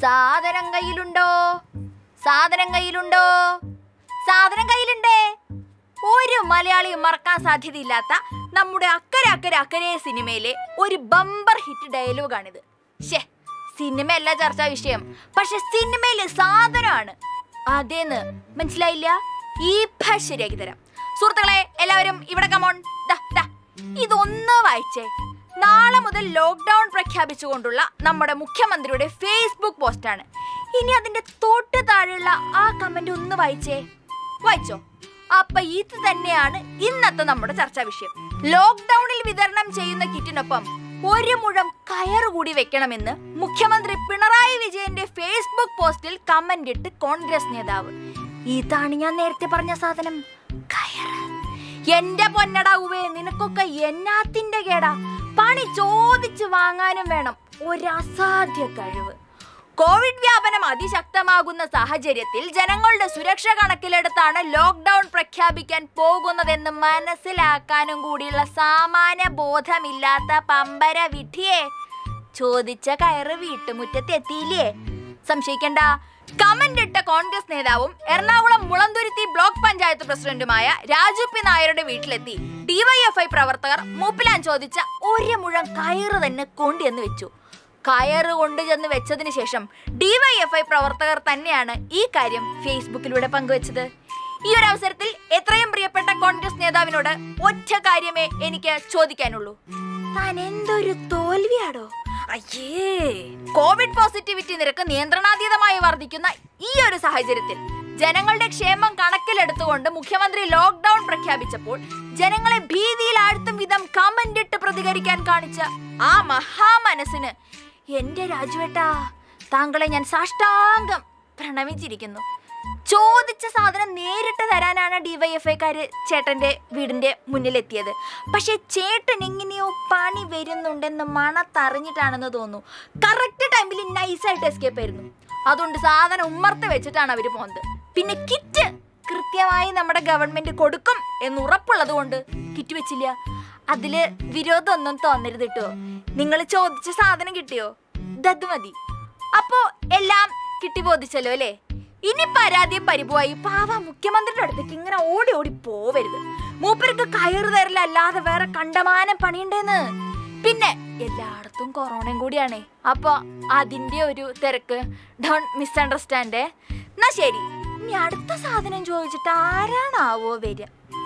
സാധനം കയ്യിലുണ്ടോ സാധനം കയ്യിലുണ്ടോ സാധനം കയ്യിലുണ്ടേ ഒരു മലയാളിയും മറക്കാൻ സാധ്യതയില്ലാത്ത നമ്മുടെ അക്കരെ അക്കരെ അക്കരെ സിനിമയിലെ ഒരു ബമ്പർ ഹിറ്റ് ഡയലോഗാണിത് ഷേ സിനിമയല്ല ചർച്ചാ വിഷയം പക്ഷെ സിനിമയിലെ സാധനമാണ് അതേന്ന് മനസ്സിലായില്ല ഈ ഭാഷ ശരിയാക്കി തരാം സുഹൃത്തുക്കളെ എല്ലാവരും ഇവിടെ കമോൺ ദാ ദാ ഇതൊന്ന് വായിച്ചേ നാളെ മുതൽ ലോക്ക്ഡൗൺ പ്രഖ്യാപിച്ചുകൊണ്ടുള്ള നമ്മുടെ മുഖ്യമന്ത്രിയുടെ ഫേസ്ബുക്ക് പോസ്റ്റാണ് ഇനി അതിന്റെ തൊട്ട് താഴെയുള്ള ആ കമന്റ് ഒന്ന് വായിച്ചേ വായിച്ചോ അപ്പൊ ഇത് തന്നെയാണ് ഇന്നത്തെ നമ്മുടെ ചർച്ചാ വിഷയം ലോക്ക്ഡൌണിൽ വിതരണം ചെയ്യുന്ന കിറ്റിനൊപ്പം ഒരു മുഴം കയറ് കൂടി വെക്കണമെന്ന് മുഖ്യമന്ത്രി പിണറായി വിജയന്റെ ഫേസ്ബുക്ക് പോസ്റ്റിൽ കമന്റ് ഇട്ട് കോൺഗ്രസ് നേതാവ് ഇതാണ് ഞാൻ നേരത്തെ പറഞ്ഞ സാധനം കയറ് എന്റെ പൊന്നടാ ഉവേ നിനക്കൊക്കെ എന്നാത്തിന്റെ കേടാ പണി ചോദിച്ചു വാങ്ങാനും വേണം ഒരു അസാധ്യ കഴിവ് കോവിഡ് വ്യാപനം അതിശക്തമാകുന്ന സാഹചര്യത്തിൽ ജനങ്ങളുടെ സുരക്ഷ കണക്കിലെടുത്താണ് ലോക്ക്ഡൌൺ പ്രഖ്യാപിക്കാൻ പോകുന്നതെന്ന് മനസ്സിലാക്കാനും കൂടിയുള്ള സാമാന്യ ബോധമില്ലാത്ത പമ്പര വിധിയെ ചോദിച്ച കയറ് വീട്ടുമുറ്റത്ത് എത്തിയില്ലേ സംശയിക്കണ്ട കമന്റ് ഇട്ട കോൺഗ്രസ് നേതാവും എറണാകുളം മുളന്തുരുത്തി ബ്ലോക്ക് പഞ്ചായത്ത് പ്രസിഡന്റുമായ രാജു പി നായരുടെ വീട്ടിലെത്തി ഡിവൈഎഫ്ഐ പ്രവർത്തകർ മൂപ്പിലാൻ ചോദിച്ച ഒരു മുഴം കയറ് തന്നെ കൊണ്ടുവന്ന് വെച്ചു കയറ് കൊണ്ടുചെന്ന് വെച്ചതിന് ശേഷം ഡിവൈഎഫ്ഐ പ്രവർത്തകർ തന്നെയാണ് ഈ കാര്യം ഫേസ്ബുക്കിലൂടെ പങ്കുവച്ചത് ഈ ഒരു അവസരത്തിൽ എത്രയും പ്രിയപ്പെട്ട കോൺഗ്രസ് നേതാവിനോട് ഒറ്റ കാര്യമേ എനിക്ക് ചോദിക്കാനുള്ളൂ താൻ എന്തൊരു തോൽവിയാടോ അയ്യേ കോവിഡ് പോസിറ്റിവിറ്റി നിരക്ക് നിയന്ത്രണാതീതമായി വർദ്ധിക്കുന്ന ഈ ഒരു സാഹചര്യത്തിൽ ജനങ്ങളുടെ ക്ഷേമം കണക്കിലെടുത്തുകൊണ്ട് മുഖ്യമന്ത്രി ലോക്ക്ഡൌൺ പ്രഖ്യാപിച്ചപ്പോൾ ജനങ്ങളെ ഭീതിയിൽ ആഴ്ത്തും വിധം കമന്റ് ഇട്ട് പ്രതികരിക്കാൻ കാണിച്ച ആ മഹാമനസ്സിന് എന്റെ രാജുവേട്ടാ താങ്കളെ ഞാൻ സാഷ്ടാംഗം പ്രണമിച്ചിരിക്കുന്നു ചോദിച്ച സാധനം നേരിട്ട് തരാനാണ് ഡിവൈഎഫ്ഐക്കാര് ചേട്ടന്റെ വീടിന്റെ മുന്നിലെത്തിയത് പക്ഷെ ചേട്ടൻ എങ്ങനെയോ പണി വരുന്നുണ്ടെന്ന് മണത്തറിഞ്ഞിട്ടാണെന്ന് തോന്നുന്നു കറക്റ്റ് ടൈമിൽ നൈസായിട്ട് എസ്കേപ്പ് ആയിരുന്നു അതുകൊണ്ട് സാധനം ഉമ്മർത്ത് വെച്ചിട്ടാണ് അവർ പോകുന്നത് പിന്നെ കിറ്റ് കൃത്യമായി നമ്മുടെ ഗവൺമെന്റ് കൊടുക്കും എന്ന് ഉറപ്പുള്ളത് കൊണ്ട് കിറ്റ് വെച്ചില്ല അതില് വിരോധമൊന്നും തോന്നരുത് കേട്ടോ നിങ്ങൾ ചോദിച്ച സാധനം കിട്ടിയോ ദത് മതി അപ്പോ എല്ലാം കിട്ടി ബോധിച്ചല്ലോ അല്ലേ ഇനി പരാതിയും പരിഭവമായി പാവ മുഖ്യമന്ത്രിയുടെ അടുത്തേക്ക് ഇങ്ങനെ ഓടി ഓടി പോവരുത് മൂപ്പർക്ക് കയറ് തരലല്ലാതെ വേറെ കണ്ടമാനം പണിയുണ്ടെന്ന് പിന്നെ എല്ലായിടത്തും കൊറോണയും കൂടിയാണേ അപ്പൊ അതിന്റെ ഒരു തിരക്ക് ഡോൺ മിസ്അണ്ടർസ്റ്റാൻഡ് എന്നാ ശരി ഇനി അടുത്ത സാധനം ചോദിച്ചിട്ട് ആരാണാവോ വരിക